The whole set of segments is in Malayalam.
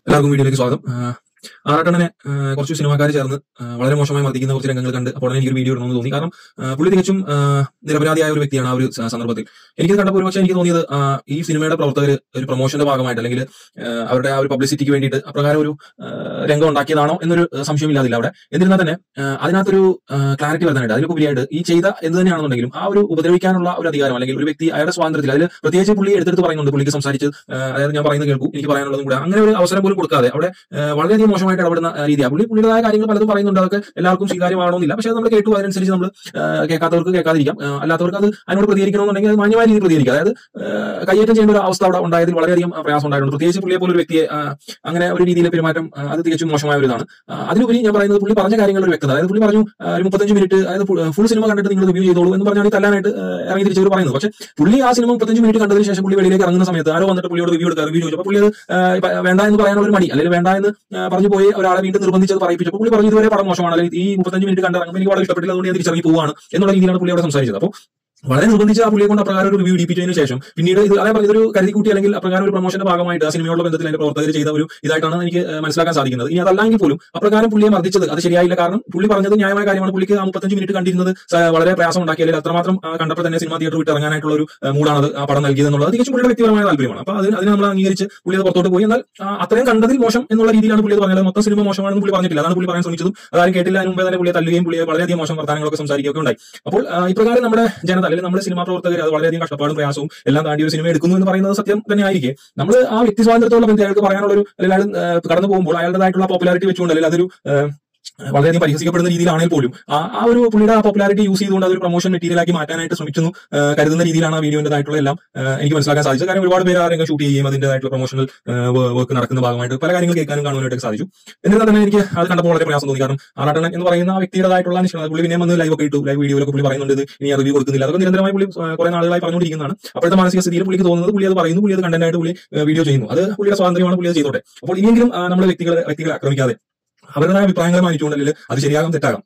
എല്ലാവർക്കും വീഡിയോയിലേക്ക് സ്വാഗതം ആഹ് ആറാട്ടണ്ണനെ ആഹ് കുറച്ച് സിനിമാക്കാർ ചേർന്ന് ആഹ് വളരെ മോശമായി മർദ്ദിക്കുന്ന കുറച്ച് രംഗങ്ങൾ കണ്ട് അപ്പോൾ എനിക്ക് ഒരു വീഡിയോ ഇടണമെന്ന് തോന്നി കാരണം ആഹ് പുള്ളി തികച്ചും ആഹ് നിരപരാധിയായ ഒരു വ്യക്തിയാണ് ആ ഒരു സ- സന്ദർഭത്തിൽ എനിക്ക് കണ്ടപ്പോൾ ഒരുപക്ഷെ എനിക്ക് തോന്നിയത് ആഹ് ഈ സിനിമയുടെ പ്രവർത്തകർ ഒരു പ്രൊമോഷന്റെ ഭാഗമായിട്ട് അല്ലെങ്കിൽ ആഹ് അവരുടെ ആ ഒരു പബ്ലിസിറ്റിക്ക് വേണ്ടിയിട്ട് അപ്രകാരം ഒരു ആഹ് രംഗം ഉണ്ടാക്കിയതാണോ എന്നൊരു സംശയമില്ലാതില്ല അവിടെ എന്നിരുന്നാൽ തന്നെ ആഹ് അതിനകത്തൊരു ക്ലാരിറ്റി വരുത്താനായിട്ട് അതിലുപരിയായിട്ട് ഈ ചെയ്ത എന്ത് തന്നെയാണെന്നുണ്ടെങ്കിലും ആ ഒരു ഉപദ്രവിക്കാനുള്ള ഒരു അധികാരം അല്ലെങ്കിൽ ഒരു വ്യക്തി അയാളുടെ സ്വാതന്ത്ര്യത്തിൽ അതിൽ പ്രത്യേകിച്ച് പുള്ളി എടുത്തെടുത്ത് പറയുന്നുണ്ട് പുള്ളിക്ക് സംസാരിച്ച് ആഹ് അതായത് ഞാൻ പറയുന്നത് കേൾക്കൂ എനിക്ക് പറയാനുള്ളതും കൂടെ അങ്ങനെ ഒരു അവസരം പോലും കൊടുക്കാതെ അവിടെ ആഹ് വളരെയധികം മോശമായിട്ട് ഇടപെടുന്ന ആഹ് രീതിയാണ് പുള്ളി പുള്ളിയുടേതായ കാര്യങ്ങൾ പലതും പറയുന്നുണ്ട് അതൊക്കെ എല്ലാവർക്കും സ്വീകാര്യമാണോന്നില്ല പക്ഷേ അത് നമ്മൾ കേട്ടു അതിനനുസരിച്ച് നമ്മൾ കേൾക്കാത്തവർക്ക് കേൾക്കാതിരിക്കാം ആഹ് അല്ലാത്തവർക്ക് അത് അതിനോട് പ്രതികരിക്കണമെന്നുണ്ടെങ്കിൽ അത് മാന്യമായ രീതിയിൽ പ്രതികരിക്കുക അതായത് ആഹ് കയ്യേറ്റം ചെയ്യേണ്ട ഒരു അവസ്ഥ അവിടെ ഉണ്ടായതിൽ വളരെയധികം ആഹ് പ്രയാസം ഉണ്ടായിട്ടുണ്ട് പ്രത്യേകിച്ച് പുള്ളിയെ പോലെ ഒരു വ്യക്തിയെ ആഹ് അങ്ങനെ ഒരു രീതിയിൽ പെരുമാറ്റം ആഹ് അത് തികച്ചും മോശമായ ഒരു ഇതാണ് ആഹ് അതിലുപരി ഞാൻ പറയുന്നത് പുള്ളി പറഞ്ഞ കാര്യങ്ങളുടെ ഒരു വ്യക്തത അതായത് പുള്ളി പറഞ്ഞു ആഹ് ഒരു മുപ്പത്തഞ്ച് മിനിറ്റ് അതായത് ഫുൾ സിനിമ കണ്ടിട്ട് നിങ്ങൾ റിവ്യൂ ചെയ്തോളൂ എന്ന് പറഞ്ഞാണ് ഈ തല്ലാനായിട്ട് ആഹ് ഇറങ്ങി തിരിച്ചവർ പറയുന്നത് പക്ഷേ പുള്ളി ആ സിനിമ മുപ്പത്തഞ്ച് മിനിറ്റ് കണ്ടതിന് ശേഷം പുള്ളി വെളിയിലേക്ക് ഇറങ്ങുന്ന സമയത്ത് ആരോ വന്നിട്ട് പുള്ളിയോട് റിവ്യൂ എടുക്കുക റിവ്യൂ ചോദിച്ചപ്പോൾ പുള്ളി അത് ആഹ് ഇപ്പ വേണ്ട എന്ന് പറയാനുള്ള ഒരു മടി അല്ലെങ്കിൽ വേണ്ട എന്ന് ആഹ് പറഞ്ഞു പോയി ഒരാളെ വീണ്ടും നിർബന്ധിച്ചത് പറയിപ്പിച്ചപ്പോൾ പുള്ളി പറഞ്ഞു ഇതുവരെ പടം മോശമാണ് അല്ലെങ്കിൽ ഈ മുപ്പത്തഞ്ച് മിനിറ്റ് കണ്ടിറങ്ങുമ്പോൾ എനിക്ക് വളരെ ഇഷ്ടപ്പെട്ടില്ല അതുകൊണ്ട് ഞാൻ തിരിച്ചിറങ്ങി പോവാണ് എന്നുള്ള രീതിയിലാണ് പുള്ളി അവിടെ സംസാരിച്ചത് അപ്പോൾ വളരെ നിർബന്ധിച്ച് ആ പുള്ളിയെ കൊണ്ട് അപ്രകാരം ഒരു റിവ്യൂ ഇടിപ്പിച്ചതിന് ശേഷം പിന്നീട് ഇത് അതേ പറഞ്ഞ ഇതൊരു കരുതിക്കുട്ടി അല്ലെങ്കിൽ അപ്രകാരം ഒരു പ്രൊമോഷന്റെ ഭാഗമായിട്ട് ആ സിനിമയോടുള്ള ബന്ധത്തിൽ അതിന്റെ പ്രവർത്തകർ ചെയ്ത ഒരു ഇതായിട്ടാണ് എനിക്ക് ഏഹ് മനസ്സിലാക്കാൻ സാധിക്കുന്നത് ഇനി അതല്ലെങ്കിൽ പോലും അപ്രകാരം പുള്ളിയെ മർദ്ദിച്ചത് അത് ശരിയായില്ല കാരണം പുള്ളി പറഞ്ഞത് ന്യായമായ കാര്യമാണ് പുള്ളിക്ക് ആ മുപ്പത്തഞ്ച് മിനിറ്റ് കണ്ടിരുന്നത് സ- വളരെ പ്രയാസം ഉണ്ടാക്കി അല്ലെങ്കിൽ അത്രമാത്രം ആ, കണ്ടപ്പോൾ തന്നെ സിനിമ തിയേറ്റർ വിട്ട് ഇറങ്ങാനായിട്ടുള്ള ഒരു ഏഹ് മൂടാണ് അത് ആ പടം നൽകിയത് എന്നുള്ളത് തികച്ചും പുള്ളിയുടെ വ്യക്തിപരമായ താല്പര്യമാണ് അപ്പൊ അതിന് അതിനെ നമ്മൾ അംഗീകരിച്ച് പുള്ളി അത് പുറത്തോട്ട് പോയി എന്നാൽ ആ, അത്രയും കണ്ടതിൽ മോശം എന്നുള്ള രീതിയിലാണ് പുള്ളി അത് പറഞ്ഞത് മൊത്തം സിനിമ മോശമാണെന്ന് പുള്ളി പറഞ്ഞിട്ടില്ല അതാണ് പുള്ളി പറയാൻ ശ്രമിച്ചതും അതാരും കേട്ടില്ല അതിന് മുമ്പേ തന്നെ പുള്ളിയെ തല്ലുകയും പുള്ളിയെ വളരെയധികം മോശം വർത്തമാനങ്ങളൊക്കെ സംസാരിക്കുകയൊക്കെ ഉണ്ടായി അപ്പോൾ ആ, ഇപ്രകാരം നമ്മുടെ ജനത അല്ലെങ്കിൽ നമ്മുടെ സിനിമാ പ്രവർത്തകർ അത് വളരെയധികം കഷ്ടപ്പാടും പ്രയാസവും എല്ലാം താണ്ടി ഒരു സിനിമ എടുക്കുന്നു എന്ന് പറയുന്നത് സത്യം തന്നെ ആയിരിക്കും നമ്മൾ ആ വ്യക്തി സ്വാതന്ത്ര്യത്തോളം ബന്ധം അയാൾക്ക് പറയാനുള്ള ഒരു അല്ലെങ്കിൽ അയാൾ ആ, കടന്നു പോകുമ്പോൾ അയാളുടേതായിട്ടുള്ള പോപ്പുലാരിറ്റി വെച്ചുകൊണ്ട് അല്ലെങ്കിൽ അതൊരു ആ, വളരെയധികം പരിഹസിക്കപ്പെടുന്ന രീതിയിലാണെങ്കിൽ പോലും ആ ആ ഒരു പുള്ളിയുടെ പോപ്പുലാരിറ്റി യൂസ് ചെയ്തുകൊണ്ട് അതൊരു പ്രൊമോഷൻ മെറ്റീരിയൽ ആക്കി മാറ്റാനായിട്ട് ശ്രമിക്കുന്നു ആ, കരുതുന്ന രീതിയിലാണ് ആ വീഡിയോന്റേതായിട്ടുള്ള എല്ലാം ആ, എനിക്ക് മനസ്സിലാക്കാൻ സാധിച്ചത് കാരണം ഒരുപാട് പേര് ആ രംഗം ഷൂട്ട് ചെയ്യുകയും അതിന്റേതായിട്ടുള്ള പ്രൊമോഷണൽ വർക്ക് നടക്കുന്ന ഭാഗമായിട്ട് പല കാര്യങ്ങൾ കേൾക്കാനും കാണുവാനായിട്ട് സാധിച്ചു എന്നിരുന്നാൽ തന്നെ എനിക്ക് അത് കണ്ടപ്പോൾ വളരെ പ്രയാസം തോന്നി കാരണം ആറാട്ടണ്ണൻ എന്ന് പറയുന്ന ആ വ്യക്തിയുടേതായിട്ടുള്ള നിഷ്ഠ പുള്ളി പിന്നെ വന്ന് ലൈവ് ഒക്കെ ഇട്ടു ലൈവ് വീഡിയോയിലൊക്കെ പുള്ളി പറയുന്നുണ്ട് ഇത് ഇനി റിവ്യൂ കൊടുക്കുന്നില്ല അതൊക്കെ നിരന്തരമായി പുള്ളി ആ, കുറെ നാളുകളായി പറഞ്ഞുകൊണ്ടിരിക്കുന്നതാണ് അപ്പോഴത്തെ മാനസിക സ്ഥിതിയിൽ പുള്ളിക്ക് തോന്നുന്നത് പുള്ളി അത് പറയുന്നു പുള്ളി അത് കണ്ടന്റായിട്ട് പുള്ളി വീഡിയോ ചെയ്യുന്നു അത് പുള്ളിയുടെ സ്വാതന്ത്ര്യമാണ് പുള്ളി അത് ചെയ്തോട്ടെ അപ്പോൾ ഇനിയെങ്കിലും നമ്മൾ വ്യക്തികളെ വ്യക്തികളെ ആക്രമിക്കാതെ അവരുടേതായ അഭിപ്രായങ്ങൾ മാനിച്ചുകൊണ്ട് അല്ലെങ്കിൽ അത് ശരിയാകാം തെറ്റാകാം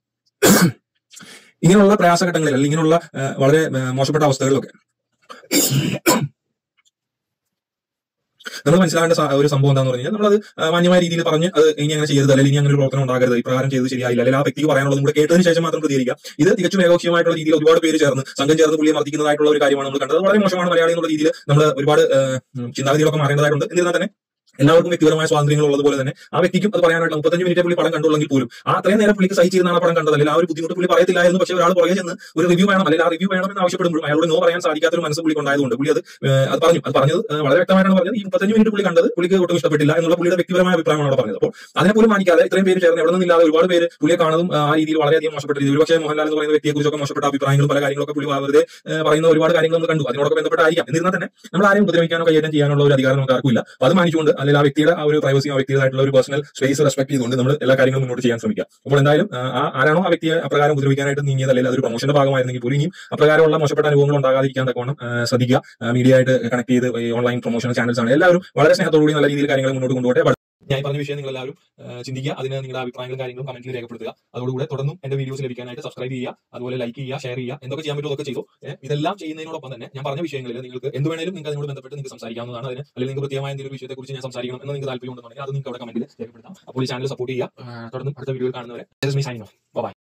ഇങ്ങനെയുള്ള പ്രയാസഘട്ടങ്ങളിൽ അല്ലെങ്കിൽ ഇങ്ങനെയുള്ള ആ, വളരെ ആ, മോശപ്പെട്ട അവസ്ഥകളിലൊക്കെ നമ്മൾ മനസ്സിലാക്കേണ്ട സ- ഒരു സംഭവം എന്താണെന്ന് പറഞ്ഞാൽ നമ്മളത് ആ, മാന്യമായ രീതിയിൽ പറഞ്ഞ് അത് ഇനി അങ്ങനെ ചെയ്യരുത് അല്ലെങ്കിൽ ഇനി അങ്ങനെ ഒരു പ്രവർത്തനം ഉണ്ടാകരുത് ഇപ്രകാരം ചെയ്ത് ശരിയായില്ല അല്ലെങ്കിൽ ആ വ്യക്തിക്ക് പറയാനുള്ളത് കൂടെ കേട്ടതിന് ശേഷം മാത്രം പ്രതികരിക്കുക ഇത് തികച്ചും ഏകോക്ഷ്യമായിട്ടുള്ള രീതിയിൽ ഒരുപാട് പേര് ചേർന്ന് സംഘം ചേർന്ന് പുള്ളിയെ മർദ്ദിക്കുന്നതായിട്ടുള്ള ഒരു കാര്യമാണ് നമ്മൾ കണ്ടത് അത് വളരെ മോശമാണ് മലയാളി എന്നുള്ള രീതിയിൽ നമ്മൾ ഒരുപാട് ആ, ഉം, ചിന്താഗതികളൊക്കെ മാറേണ്ടതായിട്ടുണ്ട് എന്നിരുന്നാൽ തന്നെ എല്ലാവർക്കും വ്യക്തിപരമായ സ്വാതന്ത്ര്യങ്ങൾ ഉള്ളതുപോലെ തന്നെ ആ വ്യക്തിക്കും അത് പറയാനായിട്ട് മുപ്പത്തഞ്ച് മിനിറ്റ് പുള്ളി പടം കണ്ടുള്ളെങ്കിൽ പോലും ആ അത്രയും നേരം പുള്ളിക്ക് സഹിച്ചിരുന്നാണ് ആ പടം കണ്ടത് അല്ലെങ്കിൽ ആ ഒരു ബുദ്ധിമുട്ട് പുള്ളി പറയത്തില്ലായിരുന്നു പക്ഷേ ഒരാൾ പുറകെ ചെന്ന് ഒരു റിവ്യൂ വേണം അല്ലെങ്കിൽ ആ റിവ്യൂ വേണമെന്ന് ആവശ്യപ്പെടുമ്പോഴും അയാളോട് നോ പറയാൻ സാധിക്കാത്തൊരു മനസ്സ് പുള്ളിക്ക് ഉണ്ടായതുകൊണ്ട് പുള്ളി അത് ഏഹ്, അത് പറഞ്ഞു അത് പറഞ്ഞത് ഏഹ്, വളരെ വ്യക്തമായിട്ടാണ് പറഞ്ഞത് ഈ മുപ്പത്തഞ്ച് മിനിറ്റ് പുള്ളി കണ്ടത് പുള്ളിക്ക് ഒട്ടും ഇഷ്ടപ്പെട്ടില്ല എന്നുള്ള പുള്ളിയുടെ വ്യക്തിപരമായ അഭിപ്രായമാണ് അവിടെ പറഞ്ഞത് അപ്പോൾ അതിനെ പോലും മാനിക്കാതെ ഇത്രയും പേര് ചേർന്ന് എവിടെ നിന്നില്ലാതെ ഒരുപാട് പേര് പുള്ളിയെ കാണുന്നതും ആ രീതിയിൽ വളരെയധികം മോശപ്പെട്ട രീതി ഒരുപക്ഷെ മോഹൻലാൽ എന്ന് പറയുന്ന വ്യക്തിയെ കുറിച്ചൊക്കെ മോശപ്പെട്ട അഭിപ്രായങ്ങളും പല കാര്യങ്ങളൊക്കെ പുള്ളി വെറുതെ ഏഹ്, പറയുന്ന ഒരുപാട് കാര്യങ്ങൾ നമ്മൾ കണ്ടു അതിനോടൊക്കെ ബന്ധപ്പെട്ടായിരിക്കാം എന്നിരുന്നാൽ തന്നെ നമ്മൾ ആരെയും ഉപദ്രവിക്കാനോ കൈകാര്യം ചെയ്യാനുള്ള ഒരു അധികാരം നമുക്ക് ആർക്കും ഇല്ല അപ്പൊ അത് മാനിച്ചുകൊണ്ട് അല്ലെങ്കിൽ ആ വ്യക്തിയുടെ ആ ഒരു പ്രൈവസി ആ വ്യക്തിയുടേതായിട്ടുള്ള ഒരു പേഴ്സണൽ സ്പേസ് റെസ്പെക്ട് ചെയ്തുകൊണ്ട് നമ്മൾ എല്ലാ കാര്യങ്ങളും മുന്നോട്ട് ചെയ്യാൻ ശ്രമിക്കുക അപ്പോൾ എന്തായാലും ആ, ആ ആരാണോ ആ വ്യക്തിയെ അപ്രകാരം ഉപദ്രവിക്കാനായിട്ട് നീങ്ങിയത് അല്ലെങ്കിൽ അതൊരു പ്രൊമോഷന്റെ ഭാഗമായിരുന്നെങ്കിൽ പോലും ഇനിയും അപ്രകാരമുള്ള മോശപ്പെട്ട അനുഭവങ്ങൾ ഉണ്ടാകാതിരിക്കാൻ തക്കവണ്ണം ആ, ശ്രദ്ധിക്കുക ആ, മീഡിയ ആയിട്ട് കണക്ട് ചെയ്ത് ഈ ഓൺലൈൻ പ്രൊമോഷണൽ ചാനൽസ് ആണ് എല്ലാവരും വളരെ സ്നേഹത്തോടുകൂടി നല്ല രീതിയിൽ കാര്യങ്ങൾ മുന്നോട്ട് കൊണ്ടുപോട്ടെ But ഞാൻ ഈ പറഞ്ഞ വിഷയം നിങ്ങൾ എല്ലാവരും ചിന്തിക്കുക അതിന് നിങ്ങളുടെ അഭിപ്രായങ്ങളും കാര്യങ്ങളും കമന്റിൽ രേഖപ്പെടുത്തുക അതോടുകൂടെ തുടർന്നും എന്റെ വീഡിയോസ് ലഭിക്കാനായിട്ട് സബ്സ്ക്രൈബ് ചെയ്യുക അതുപോലെ ലൈക്ക് ചെയ്യുക ഷെയർ ചെയ്യുക എന്തൊക്കെ ചെയ്യാൻ പറ്റുമോ അതൊക്കെ ചെയ്തു ഏഹ് ഇതെല്ലാം ചെയ്യുന്നതിനോടൊപ്പം തന്നെ ഞാൻ പറഞ്ഞ വിഷയങ്ങളിൽ നിങ്ങൾക്ക് എന്ത് വേണേലും നിങ്ങൾക്ക് അതിനോട് ബന്ധപ്പെട്ട് നിങ്ങൾക്ക് സംസാരിക്കാവുന്നതാണ് അതിന് അല്ലെങ്കിൽ നിങ്ങൾക്ക് പ്രത്യേകമായ എന്തെങ്കിലും വിഷയത്തെ കുറിച്ച് ഞാൻ സംസാരിക്കണം എന്ന് നിങ്ങൾക്ക് താല്പര്യം ഉണ്ടെന്നുണ്ടെങ്കിൽ അത് നിങ്ങൾക്ക് അവിടെ കമന്റിൽ രേഖപ്പെടുത്താം അപ്പോൾ ഈ ചാനൽ സപ്പോർട്ട് ചെയ്യുക ആ, തുടർന്നും അടുത്ത വീഡിയോയിൽ കാണുന്നവരെ സൈൻ ഓഫ് ബൈ